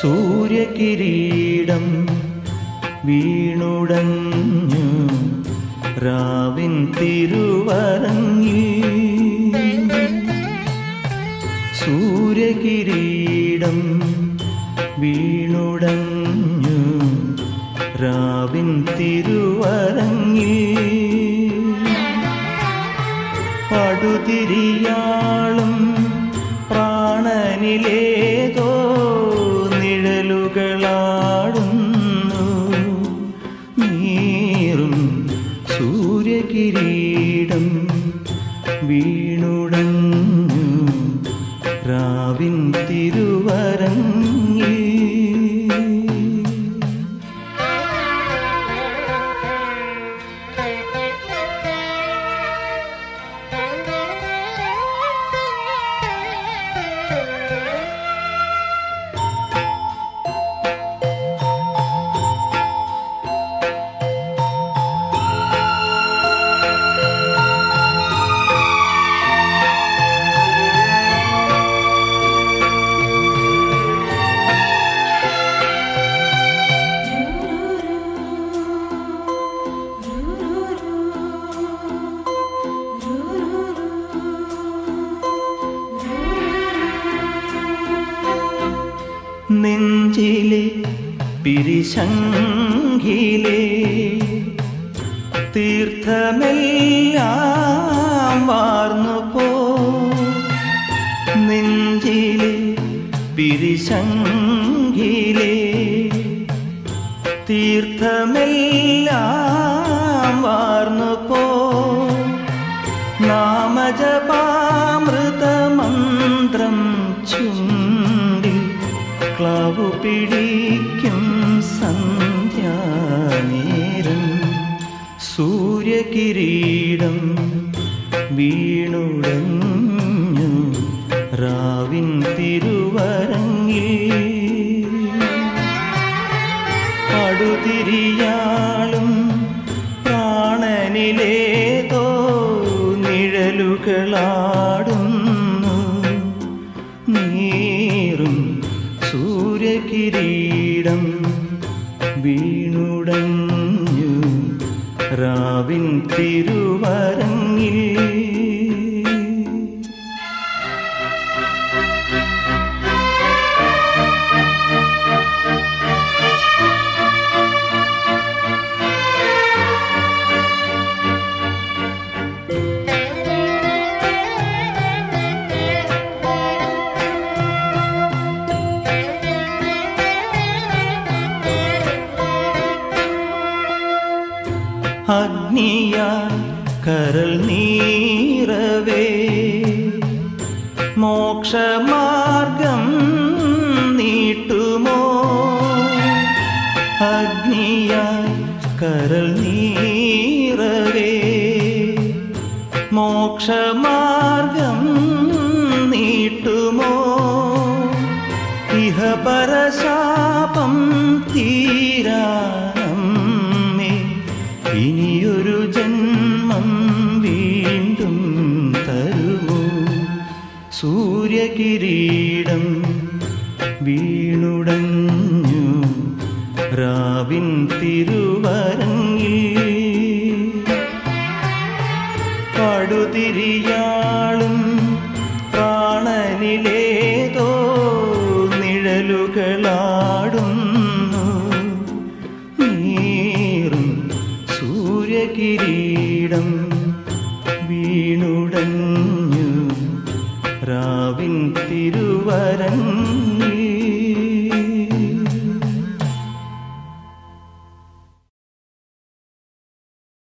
സൂര്യകിരീടം വീണുടഞ്ഞു രാവിൻ തിരുവരങ്ങി സൂര്യകിരീടം വീണുടഞ്ഞു രാവിൻ തിരുവരങ്ങി പടുതിരിയാളും പ്രാണനിലേതോ നിഴലുകളാടുന്നു നീറും സൂര്യകിരീടം വീണുടഞ്ഞു രാവിൻ തിരുവരങ്ങി നെഞ്ചിലെ പിരിശങ്കിലെ തീർത്ഥമെല്ലാം വാർന്നു പോ നെഞ്ചിലെ പിരിശങ്കിലെ തീർത്ഥമെല്ലാം വാർന്നു പോ നാമജപാമൃതമന്ത്രം ചുണ്ടിൽ ക്ലാവു പിടിക്കും സന്ധ്യാനേരം സൂര്യകിരീടം വീണുടഞ്ഞു രാവിൻ തിരുവരങ്ങിൽ പടുതിരിയാളും പ്രാണനിലേതോ നിഴലുകളാടുന്നു നീറും സൂര്യകിരീടം വീണുടഞ്ഞു രാവിൻ തിരുവരങ്ങിൽ അഗ്നിയാൽ കരൽ നീറവേ മോക്ഷമാർഗം നീട്ടുമോ അഗ്നിയാൽ കരൽ നീറവേ മോക്ഷമാർഗം നീട്ടുമോ ഇഹ പരശാപം തീരാനമ്മേ ഇനിയൊരു ജന്മം വീണ്ടും തരുമോ സൂര്യകിരീടം വീണുടഞ്ഞു രാവിൻ തിരുവരങ്ങിൽ പടുതിരിയാളും പ്രാണനിലേതോ നിഴലുകളാടുന്നു നീറും സൂര്യകിരീടം വീണുടഞ്ഞു രാവിൻ തിരുവരങ്ങിൽ